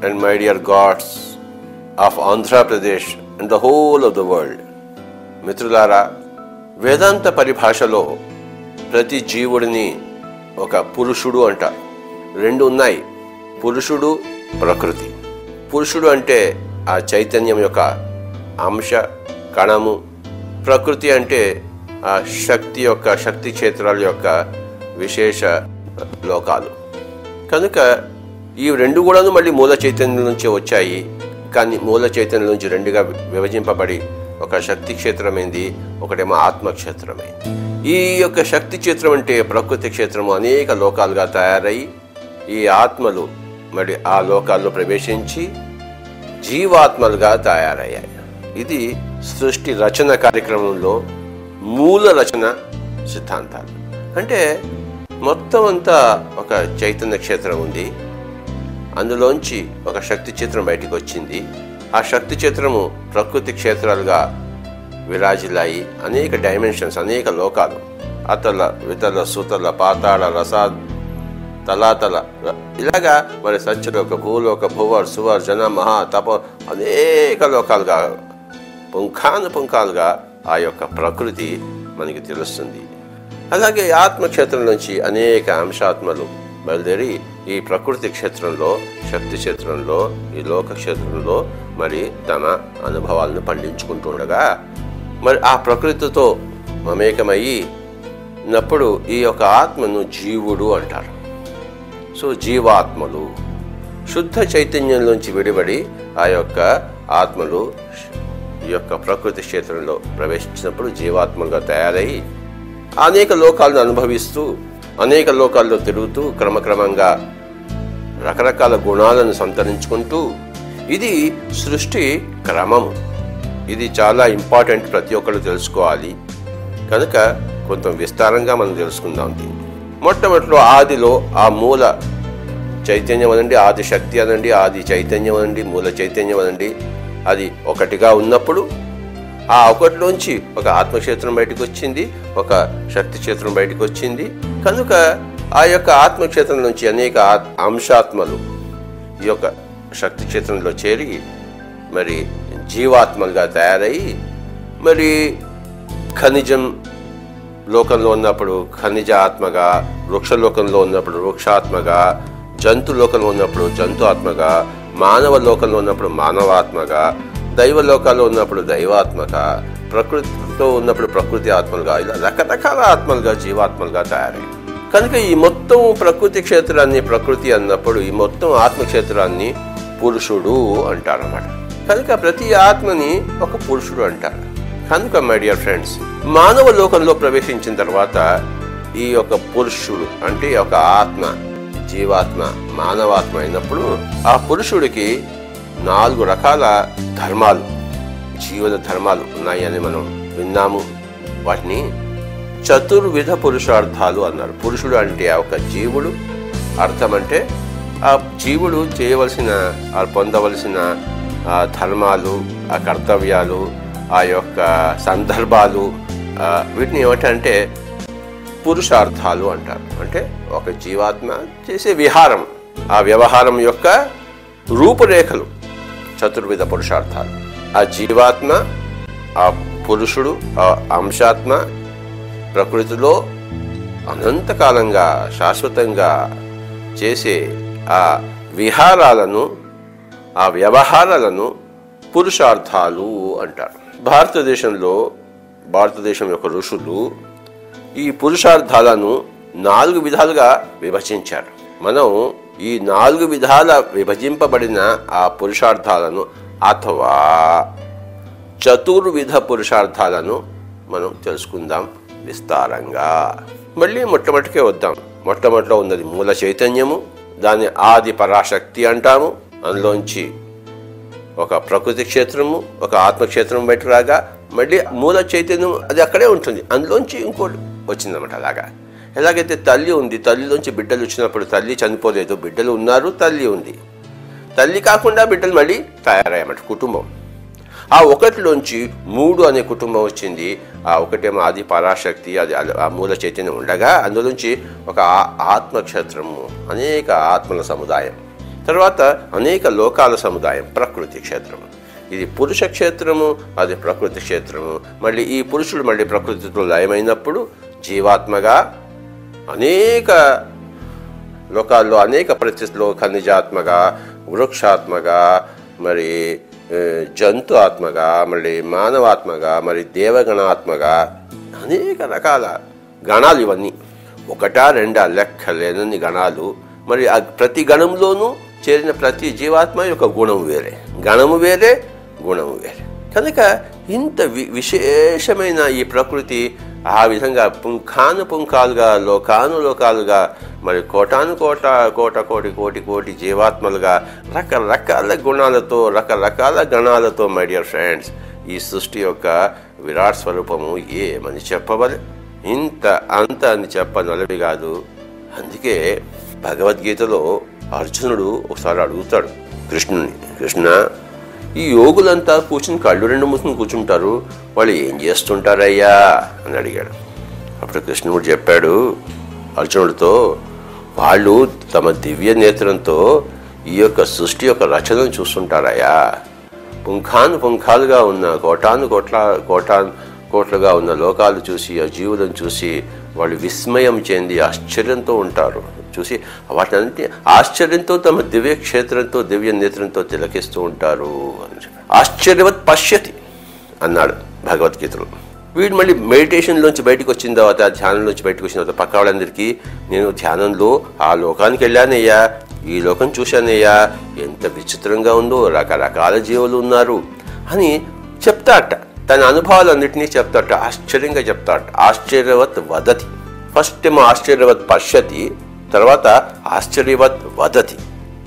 and my dear gods of Andhra Pradesh and the whole of the world. మిత్రులారా వేదాంత పరిభాషలో ప్రతి జీవుడిని ఒక పురుషుడు అంటారు రెండు ఉన్నాయి పురుషుడు ప్రకృతి పురుషుడు అంటే ఆ చైతన్యం యొక్క అంశ కణము ప్రకృతి అంటే ఆ శక్తి యొక్క శక్తి క్షేత్రాల యొక్క విశేష లోకాలు కనుక ఈ రెండు కూడాను మళ్ళీ మూల చైతన్యం నుంచి వచ్చాయి కానీ మూల చైతన్యం నుంచి రెండుగా విభజింపబడి ఒక శక్తి క్షేత్రమైంది ఒకటేమో ఆత్మ క్షేత్రమైంది ఈ యొక్క శక్తి క్షేత్రం అంటే ప్రకృతి క్షేత్రము అనేక లోకాలుగా తయారై ఈ ఆత్మలు మరి ఆ లోకాల్లో ప్రవేశించి జీవాత్మలుగా తయారయ్యాయి ఇది సృష్టి రచన కార్యక్రమంలో మూల రచన సిద్ధాంతాలు అంటే మొత్తం అంతా ఒక చైతన్య క్షేత్రం ఉంది అందులోంచి ఒక శక్తి చిత్రం బయటికి వచ్చింది ఆ శక్తి చిత్రము ప్రకృతి క్షేత్రాలుగా విరాజిల్లాయి అనేక డైమెన్షన్స్ అనేక లోకాలు అతల వితల సుతల పాతాళ రసా తలాతల ఇలాగా మరి సత్యలోక భూలోక భువర్ సువర్ జన మహా తప అనేక లోకాలుగా పుంఖాను పుంఖాలుగా ఆ యొక్క ప్రకృతి మనకి తెలుస్తుంది అలాగే ఆత్మక్షేత్రం నుంచి అనేక అంశాత్మలు బయలుదేరి ఈ ప్రకృతి క్షేత్రంలో శక్తి క్షేత్రంలో ఈ లోక క్షేత్రంలో మరి తన అనుభవాలను పండించుకుంటుండగా మరి ఆ ప్రకృతితో మమేకమయ్యి నప్పుడు ఈ యొక్క ఆత్మను జీవుడు అంటారు సో జీవాత్మలు శుద్ధ చైతన్యంలోంచి విడిబడి ఆ యొక్క ఆత్మలు ఈ యొక్క ప్రకృతి క్షేత్రంలో ప్రవేశించినప్పుడు జీవాత్మలుగా తయారై అనేక లోకాలను అనుభవిస్తూ అనేక లోకాల్లో తిరుగుతూ క్రమక్రమంగా రకరకాల గుణాలను సంతరించుకుంటూ ఇది సృష్టి క్రమము ఇది చాలా ఇంపార్టెంట్ ప్రతి ఒక్కరు తెలుసుకోవాలి కనుక కొంత విస్తారంగా మనం తెలుసుకుందాం దీన్ని మొట్టమొదటిలో ఆదిలో ఆ మూల చైతన్యం అనండి ఆది శక్తి అనండి ఆది చైతన్యం అనండి మూల చైతన్యం అనండి అది ఒకటిగా ఉన్నప్పుడు ఆ ఒకటిలోంచి ఒక ఆత్మక్షేత్రం బయటకు వచ్చింది ఒక శక్తి క్షేత్రం బయటకు వచ్చింది కనుక ఆ యొక్క ఆత్మక్షేత్రం నుంచి అనేక ఆత్- అంశాత్మలు ఈ యొక్క శక్తి క్షేత్రంలో చేరి మరి జీవాత్మలుగా తయారయ్యి మరి ఖనిజం లోకంలో ఉన్నప్పుడు ఖనిజ ఆత్మగా వృక్షలోకంలో ఉన్నప్పుడు వృక్షాత్మగా జంతు లోకంలో ఉన్నప్పుడు జంతు ఆత్మగా మానవ లోకంలో ఉన్నప్పుడు మానవాత్మగా దైవ లోకాల్లో ఉన్నప్పుడు దైవాత్మగా ప్రకృతితో ఉన్నప్పుడు ప్రకృతి ఆత్మలుగా ఇలా రకరకాల ఆత్మలుగా జీవాత్మలుగా తయారయ్యాయి కనుక ఈ మొత్తం ప్రకృతి క్షేత్రాన్ని ప్రకృతి అన్నప్పుడు ఈ మొత్తం ఆత్మ క్షేత్రాన్ని పురుషుడు అంటారన్నమాట కనుక ప్రతి ఆత్మని ఒక పురుషుడు అంటారు కనుక మై డియర్ ఫ్రెండ్స్ మానవ లోకంలో ప్రవేశించిన తర్వాత ఈ యొక్క పురుషుడు అంటే ఈ యొక్క ఆత్మ జీవాత్మ మానవాత్మ అయినప్పుడు ఆ పురుషుడికి నాలుగు రకాల ధర్మాలు జీవన ధర్మాలు ఉన్నాయని మనం విన్నాము వాటిని చతుర్విధ పురుషార్థాలు అన్నారు పురుషుడు అంటే ఆ ఒక జీవుడు అర్థం అంటే ఆ జీవుడు చేయవలసిన ఆ పొందవలసిన ఆ ధర్మాలు ఆ కర్తవ్యాలు ఆ యొక్క సందర్భాలు ఆ వీటిని ఏమిటంటే పురుషార్థాలు అంటారు అంటే ఒక జీవాత్మ చేసే విహారం ఆ వ్యవహారం యొక్క రూపురేఖలు చతుర్విధ పురుషార్థాలు ఆ జీవాత్మ ఆ పురుషుడు ఆ అంశాత్మ ప్రకృతిలో అనంతకాలంగా శాశ్వతంగా చేసే ఆ విహారాలను ఆ వ్యవహారాలను పురుషార్థాలు అంటారు భారతదేశంలో భారతదేశం యొక్క ఋషులు ఈ పురుషార్థాలను నాలుగు విధాలుగా విభజించారు మనం ఈ నాలుగు విధాల విభజింపబడిన ఆ పురుషార్థాలను అథవా చతుర్విధ పురుషార్థాలను మనం తెలుసుకుందాం విస్తారంగా మళ్ళీ మొట్టమొదటికే వద్దాం మొట్టమొదటిలో ఉన్నది మూల చైతన్యము దాన్ని ఆది పరాశక్తి అంటాము అందులోంచి ఒక ప్రకృతి క్షేత్రము ఒక ఆత్మక్షేత్రం బయట రాగా మళ్ళీ మూల చైతన్యం అది అక్కడే ఉంటుంది అందులోంచి ఇంకోటి వచ్చిందన్నమాట అలాగా ఎలాగైతే తల్లి ఉంది తల్లిలోంచి బిడ్డలు వచ్చినప్పుడు తల్లి చనిపోలేదు బిడ్డలు ఉన్నారు తల్లి ఉంది తల్లి కాకుండా బిడ్డలు మళ్ళీ తయారయ్యామట కుటుంబం ఆ ఒకటిలోంచి మూడు అనే కుటుంబం వచ్చింది ఆ ఒకటేమో ఆది పరాశక్తి అది అది ఆ మూల చైతన్యం ఉండగా అందులోంచి ఒక ఆ- ఆత్మక్షేత్రము అనేక ఆత్మల సముదాయం తర్వాత అనేక లోకాల సముదాయం ప్రకృతి క్షేత్రము ఇది పురుష క్షేత్రము అది ప్రకృతి క్షేత్రము మళ్ళీ ఈ పురుషుడు మళ్ళీ ప్రకృతితో లయమైనప్పుడు జీవాత్మగా అనేక లోకాల్లో అనేక పరిస్థితుల్లో ఖనిజాత్మగా వృక్షాత్మగా మరి ఏ, జంతు ఆత్మగా మళ్ళీ మానవాత్మగా మరి దేవగణాత్మగా అనేక రకాల గణాలు ఇవన్నీ ఒకటా రెండా లెక్క లేనన్ని గణాలు మరి ఆ ప్రతి గణంలోనూ చేరిన ప్రతి జీవాత్మ యొక్క గుణం వేరే గణము వేరే గుణము వేరే కనుక ఇంత వి విశేషమైన ఈ ప్రకృతి ఆ విధంగా పుంఖాను పుంఖాలుగా లోకాను లోకాలుగా మరి కోటాను కోట కోట కోటి కోటి కోటి జీవాత్మలుగా రకరకాల గుణాలతో రకరకాల గణాలతో మై డియర్ ఫ్రెండ్స్ ఈ సృష్టి యొక్క విరాట్ స్వరూపము ఏమని చెప్పవలే ఇంత అంత అని చెప్పనలవి కాదు అందుకే భగవద్గీతలో అర్జునుడు ఒకసారి అడుగుతాడు కృష్ణుని కృష్ణ ఈ యోగులంతా కూర్చుని కళ్ళు రెండు మూసుకుని కూర్చుంటారు వాళ్ళు ఏం చేస్తుంటారయ్యా అని అడిగాడు అప్పుడు కృష్ణుడు చెప్పాడు అర్జునుడితో వాళ్ళు తమ దివ్య నేత్రంతో ఈ యొక్క సృష్టి యొక్క రచనను చూస్తుంటారయ్యా పుంఖాను పుంఖాలుగా ఉన్న కోటాను కోట్ల కోటాను కోట్లుగా ఉన్న లోకాలు చూసి ఆ జీవులను చూసి వాళ్ళు విస్మయం చెంది ఆశ్చర్యంతో ఉంటారు చూసి వాటిని ఆశ్చర్యంతో తమ దివ్య క్షేత్రంతో దివ్య నేత్రంతో తిలకిస్తూ ఉంటారు అని చెప్పి. ఆశ్చర్యవత్ పశ్యతి అన్నాడు భగవద్గీతలో వీడు మళ్ళీ మెడిటేషన్లోంచి బయటకు వచ్చిన తర్వాత ధ్యానంలోంచి బయటకు వచ్చిన తర్వాత పక్క వాళ్ళందరికీ నేను ధ్యానంలో ఆ లోకానికి వెళ్ళానయ్యా ఈ లోకం చూశానయ్యా ఎంత విచిత్రంగా ఉందో రకరకాల జీవులు ఉన్నారు అని చెప్తాట తన అనుభవాలన్నింటినీ చెప్తాట ఆశ్చర్యంగా చెప్తాట ఆశ్చర్యవత్ వదతి ఫస్ట్ ఏమో ఆశ్చర్యవత్ పశ్యతి తర్వాత ఆశ్చర్యవత్ వదతి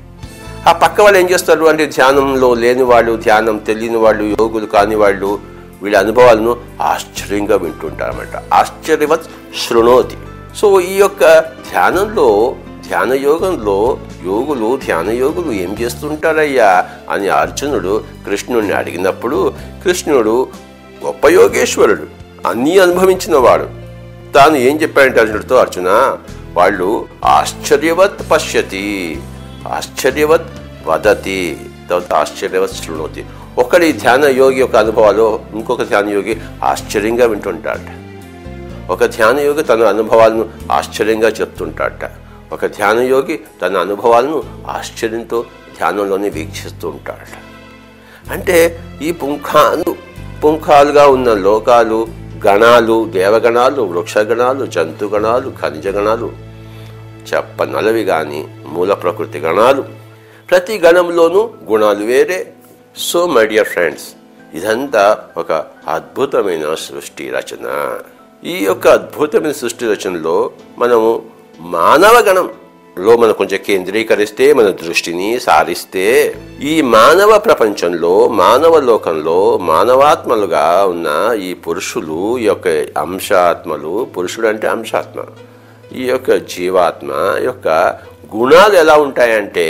ఆ పక్క వాళ్ళు ఏం చేస్తారు అంటే ధ్యానంలో లేని వాళ్ళు ధ్యానం తెలియని వాళ్ళు యోగులు కాని వాళ్ళు వీళ్ళ అనుభవాలను ఆశ్చర్యంగా వింటుంటారన్నమాట ఆశ్చర్యవత్ శృణోతి సో ఈ యొక్క ధ్యానంలో ధ్యాన యోగంలో యోగులు ధ్యాన యోగులు ఏం చేస్తుంటారయ్యా అని అర్జునుడు కృష్ణుడిని అడిగినప్పుడు కృష్ణుడు గొప్ప యోగేశ్వరుడు అన్నీ అనుభవించిన వాడు తాను ఏం చెప్పాడంటే అర్జునుడితో అర్జున వాళ్ళు ఆశ్చర్యవత్ పశ్యతి ఆశ్చర్యవత్ వదతి తర్వాత ఆశ్చర్యవత్ శృణోతి ఒకడి ధ్యాన యోగి యొక్క అనుభవాలు ఇంకొక ధ్యాన యోగి ఆశ్చర్యంగా వింటుంటాడట ఒక ధ్యాన యోగి తన అనుభవాలను ఆశ్చర్యంగా చెప్తుంటాడట ఒక ధ్యాన యోగి తన అనుభవాలను ఆశ్చర్యంతో ధ్యానంలోనే వీక్షిస్తూ ఉంటాడట అంటే ఈ పుంఖాలు పుంఖాలుగా ఉన్న లోకాలు గణాలు దేవగణాలు వృక్షగణాలు జంతుగణాలు ఖనిజగణాలు చెప్పనలవి కానీ మూల ప్రకృతి గణాలు ప్రతి గణంలోనూ గుణాలు వేరే సో మై డియర్ ఫ్రెండ్స్ ఇదంతా ఒక అద్భుతమైన సృష్టి రచన ఈ యొక్క అద్భుతమైన సృష్టి రచనలో మనము మానవ గణంలో మనం కొంచెం కేంద్రీకరిస్తే మన దృష్టిని సారిస్తే ఈ మానవ ప్రపంచంలో మానవ లోకంలో మానవాత్మలుగా ఉన్న ఈ పురుషులు ఈ యొక్క అంశాత్మలు పురుషుడు అంటే అంశాత్మ ఈ యొక్క జీవాత్మ యొక్క గుణాలు ఎలా ఉంటాయంటే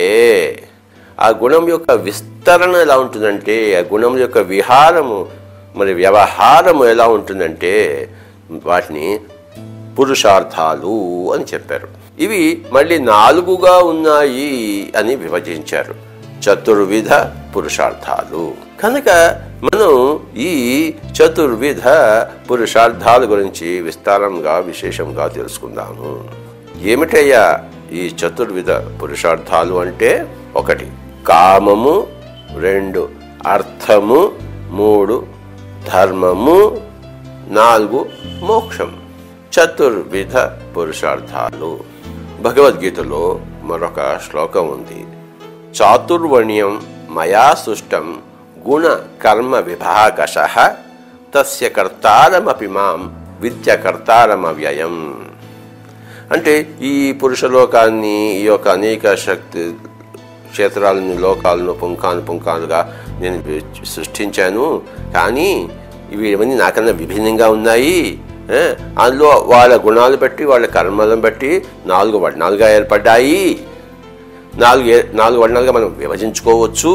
ఆ గుణం యొక్క విస్తరణ ఎలా ఉంటుందంటే ఆ గుణం యొక్క విహారము మరి వ్యవహారము ఎలా ఉంటుందంటే వాటిని పురుషార్థాలు అని చెప్పారు ఇవి మళ్ళీ నాలుగుగా ఉన్నాయి అని విభజించారు చతుర్విధ పురుషార్థాలు కనుక మనం ఈ చతుర్విధ పురుషార్థాల గురించి విస్తారంగా విశేషంగా తెలుసుకుందాము ఏమిటయ్యా ఈ చతుర్విధ పురుషార్థాలు అంటే ఒకటి కామము రెండు అర్థము మూడు ధర్మము నాలుగు మోక్షం చతుర్విధ పురుషార్థాలు భగవద్గీతలో మరొక శ్లోకం ఉంది చాతుర్వర్ణ్యం మయా సృష్టం గుణ కర్మ విభాగశ తస్య కర్తారమపి మాం విద్య కర్తారమవ్యయం అంటే ఈ పురుషలోకాన్ని ఈ యొక్క అనేక శక్తి క్షేత్రాలను లోకాలను పుంఖాను పుంఖాలుగా నేను సృష్టించాను కానీ ఇవి ఇవన్నీ నాకన్నా విభిన్నంగా ఉన్నాయి ఏ? అందులో వాళ్ళ గుణాలు బట్టి వాళ్ళ కర్మలను బట్టి నాలుగు వర్ణాలుగా ఏర్పడ్డాయి నాలుగు ఏ- నాలుగు వర్ణాలుగా మనం విభజించుకోవచ్చు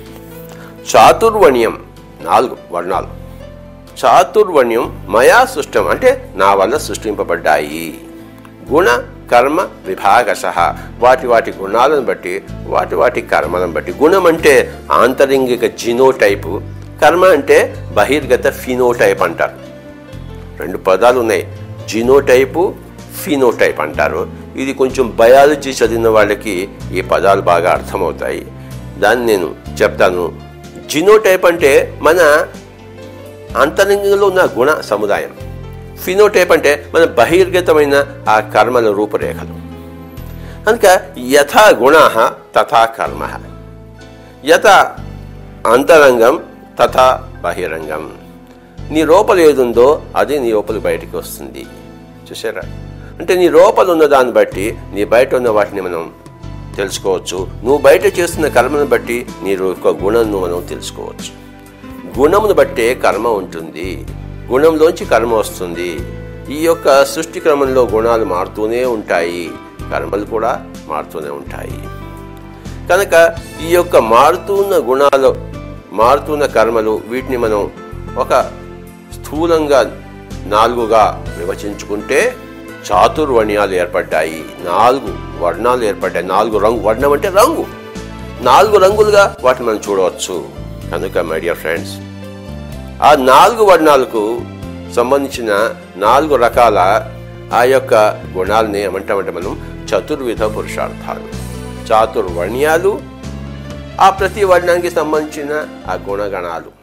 చాతుర్వర్ణ్యం నాలుగు వర్ణాలు చాతుర్వర్ణ్యం మయా సృష్టం అంటే నా వల్ల సృష్టింపబడ్డాయి గుణ కర్మ విభాగశ వాటి వాటి గుణాలను బట్టి వాటి వాటి కర్మలను బట్టి గుణం అంటే ఆంతరింగిక జినోటైపు కర్మ అంటే బహిర్గత ఫినోటైప్ అంటారు రెండు పదాలు ఉన్నాయి జినోటైపు ఫినోటైప్ అంటారు ఇది కొంచెం బయాలజీ చదివిన వాళ్ళకి ఈ పదాలు బాగా అర్థమవుతాయి దాన్ని నేను చెప్తాను జినోటైప్ అంటే మన అంతరంగంలో ఉన్న గుణ సముదాయం ఫినోటైప్ అంటే మన బహిర్గతమైన ఆ కర్మల రూపురేఖలు కనుక యథా గుణ తథా కర్మ యథ అంతరంగం తథా బహిరంగం నీ లోపల ఏదుందో అది నీ లోపల బయటికి వస్తుంది చూసారా అంటే నీ లోపల ఉన్న దాన్ని బట్టి నీ బయట ఉన్న వాటిని మనం తెలుసుకోవచ్చు నువ్వు బయట చేస్తున్న కర్మను బట్టి నీ యొక్క గుణంను మనం తెలుసుకోవచ్చు గుణమును బట్టే కర్మ ఉంటుంది గుణంలోంచి కర్మ వస్తుంది ఈ యొక్క సృష్టి క్రమంలో గుణాలు మారుతూనే ఉంటాయి కర్మలు కూడా మారుతూనే ఉంటాయి కనుక ఈ యొక్క మారుతున్న గుణాలు మారుతున్న కర్మలు వీటిని మనం ఒక స్థూలంగా నాలుగుగా విభజించుకుంటే చాతుర్వర్ణ్యాలు ఏర్పడ్డాయి నాలుగు వర్ణాలు ఏర్పడ్డాయి నాలుగు రంగు వర్ణం అంటే రంగు నాలుగు రంగులుగా వాటిని మనం చూడవచ్చు కనుక మై డియర్ ఫ్రెండ్స్ ఆ నాలుగు వర్ణాలకు సంబంధించిన నాలుగు రకాల ఆ యొక్క గుణాలని ఏమంటామంటే మనం చతుర్విధ పురుషార్థాలు చాతుర్వర్ణ్యాలు ఆ ప్రతి వర్ణానికి సంబంధించిన ఆ గుణగణాలు